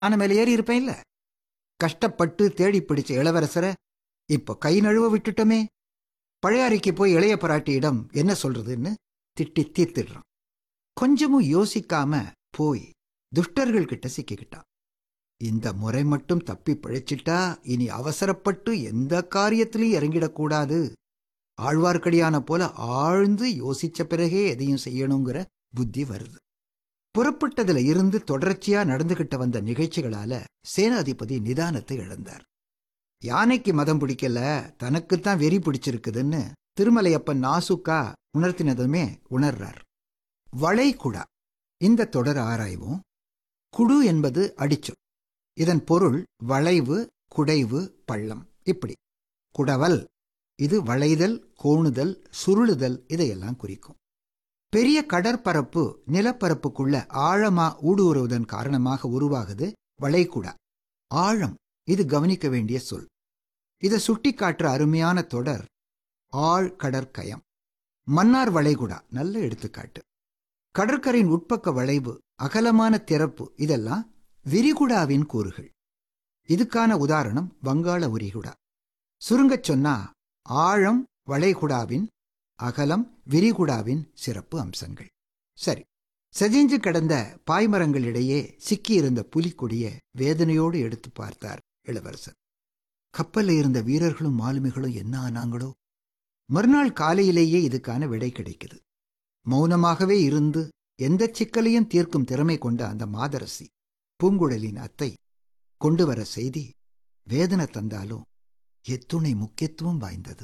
ஆன மேல ஏறி இருப்பேன் இல்ல கஷ்டப்பட்டு தேடி பிடிச்ச இளவரசரை இப்ப கை நழுவ விட்டுட்டோமே பழையாறைக்கு போய் இளைய பிராட்டியிடம் என்ன சொல்றதுன்னு திட்டி தீர்த்திடுறான் கொஞ்சமும் யோசிக்காம போய் துஷ்டர்கள் கிட்ட சிக்கிக்கிட்டான் இந்த முறை மட்டும் தப்பி பிழைச்சிட்டா இனி அவசரப்பட்டு எந்த காரியத்திலையும் இறங்கிடக்கூடாது ஆழ்வார்க்கடியான போல ஆழ்ந்து யோசிச்ச பிறகே எதையும் செய்யணுங்கிற புத்தி வருது புறப்பட்டதுல இருந்து தொடர்ச்சியா நடந்துகிட்ட வந்த நிகழ்ச்சிகளால சேனாதிபதி நிதானத்தை இழந்தார் யானைக்கு மதம் பிடிக்கல தனக்குத்தான் வெறி பிடிச்சிருக்குதுன்னு திருமலையப்பன் நாசுக்கா உணர்த்தினதுமே உணர்றார் வளைகுடா இந்த தொடர் ஆராய்வோம் குடு என்பது அடிச்சொல் இதன் பொருள் வளைவு குடைவு பள்ளம் இப்படி குடவல் இது வளைதல் கோணுதல் சுருளுதல் இதையெல்லாம் குறிக்கும் பெரிய கடற்பரப்பு நிலப்பரப்புக்குள்ள ஆழமா ஊடுருவதன் காரணமாக உருவாகுது வளைகுடா ஆழம் இது கவனிக்க வேண்டிய சொல் இதை சுட்டி காட்டுற அருமையான தொடர் ஆழ் கடற்கயம் மன்னார் வளைகுடா நல்ல எடுத்துக்காட்டு கடற்கரையின் உட்பக்க வளைவு அகலமான திறப்பு இதெல்லாம் விரிகுடாவின் கூறுகள் இதுக்கான உதாரணம் வங்காள விரிகுடா சுருங்கச் சொன்னா ஆழம் வளைகுடாவின் அகலம் விரிகுடாவின் சிறப்பு அம்சங்கள் சரி செதிஞ்சு கிடந்த பாய்மரங்களிடையே சிக்கியிருந்த புலிக்கொடிய வேதனையோடு எடுத்து பார்த்தார் இளவரசர் கப்பல்ல இருந்த வீரர்களும் மாலுமிகளும் என்ன ஆனாங்களோ மறுநாள் காலையிலேயே இதுக்கான விடை கிடைக்குது மௌனமாகவே இருந்து எந்த சிக்கலையும் தீர்க்கும் திறமை கொண்ட அந்த மாதரசி பூங்குழலின் அத்தை கொண்டு வர செய்தி வேதனை தந்தாலும் எத்துணை முக்கியத்துவம் வாய்ந்தது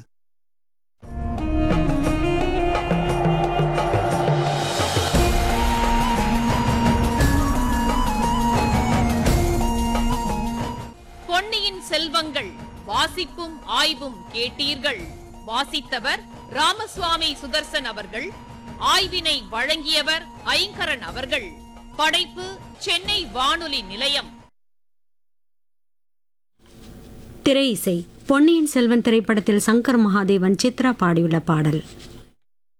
பொன்னியின் செல்வங்கள் வாசிப்பும் ஆய்வும் கேட்டீர்கள் வாசித்தவர் ராமசுவாமி சுதர்சன் அவர்கள் ஆய்வினை வழங்கியவர் ஐங்கரன் அவர்கள் படைப்பு சென்னை வானொலி நிலையம் திரை இசை பொன்னியின் செல்வன் திரைப்படத்தில் சங்கர் மகாதேவன் சித்ரா பாடியுள்ள பாடல்